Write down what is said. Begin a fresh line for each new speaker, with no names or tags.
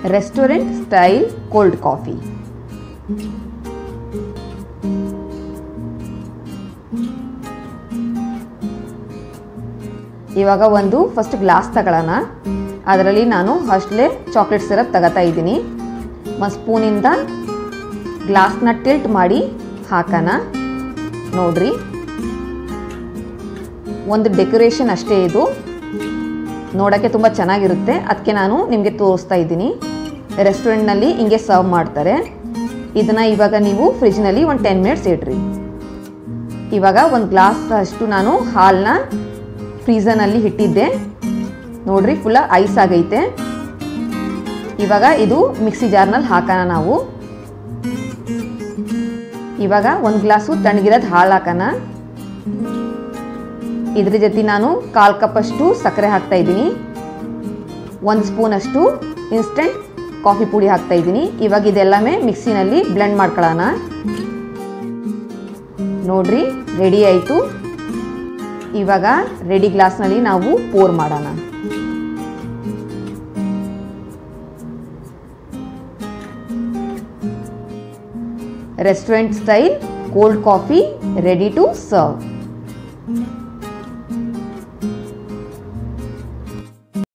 restaurant style cold coffee ಇವಾಗ ಒಂದು first glass ತಗೊಳ್ಳೋಣ ಅದರಲ್ಲಿ ನಾನು ಅಷ್ಟಲೇ ಚಾಕ್ಲೇಟ್ ಸಿರಪ್ ತಗೋತಾ ಇದ್ದೀನಿ ಒಂದು ಸ್ಪೂನಿಂದ ಗ್ಲಾಸ್ನ ಟಿಲ್ಟ್ ಮಾಡಿ ಹಾಕೋಣ ನೋಡ್ರಿ ಒಂದು ಡೆಕೋರೇಷನ್ ಅಷ್ಟೇ ಇದು ನೋಡೋಕ್ಕೆ ತುಂಬ ಚೆನ್ನಾಗಿರುತ್ತೆ ಅದಕ್ಕೆ ನಾನು ನಿಮಗೆ ತೋರಿಸ್ತಾ ಇದ್ದೀನಿ ರೆಸ್ಟೋರೆಂಟ್ನಲ್ಲಿ ಹಿಂಗೆ ಸರ್ವ್ ಮಾಡ್ತಾರೆ ಇದನ್ನು ಇವಾಗ ನೀವು ಫ್ರಿಜ್ನಲ್ಲಿ ಒಂದು ಟೆನ್ ಮಿನಿಟ್ಸ್ ಇಡ್ರಿ ಇವಾಗ ಒಂದು ಗ್ಲಾಸ್ ಅಷ್ಟು ನಾನು ಹಾಲನ್ನ ಫ್ರೀಸರ್ನಲ್ಲಿ ಇಟ್ಟಿದ್ದೆ ನೋಡ್ರಿ ಫುಲ್ಲ ಐಸ್ ಆಗೈತೆ ಇವಾಗ ಇದು ಮಿಕ್ಸಿ ಜಾರ್ನಲ್ಲಿ ಹಾಕೋಣ ನಾವು ಇವಾಗ ಒಂದು ಗ್ಲಾಸು ತಣ್ಣಗಿರೋದು ಹಾಲು ಹಾಕೋಣ ಇದ್ರ ಜೊತೆ ನಾನು ಕಾಲು ಕಪ್ಪಷ್ಟು ಸಕ್ಕರೆ ಹಾಕ್ತಾ ಇದ್ದೀನಿ ಒಂದು ಸ್ಪೂನಷ್ಟು ಇನ್ಸ್ಟೆಂಟ್ ಕಾಫಿ ಪುಡಿ ಹಾಕ್ತಾ ಇದ್ದೀನಿ ಇವಾಗ ಇದೆಲ್ಲಮೇ ಮಿಕ್ಸಿನಲ್ಲಿ ಬ್ಲೆಂಡ್ ಮಾಡ್ಕೊಳ್ಳೋಣ ನೋಡ್ರಿ ರೆಡಿ ಆಯಿತು ಇವಾಗ ರೆಡಿ ಗ್ಲಾಸ್ನಲ್ಲಿ ನಾವು ಪೋರ್ ಮಾಡೋಣ restaurant style cold coffee ready to serve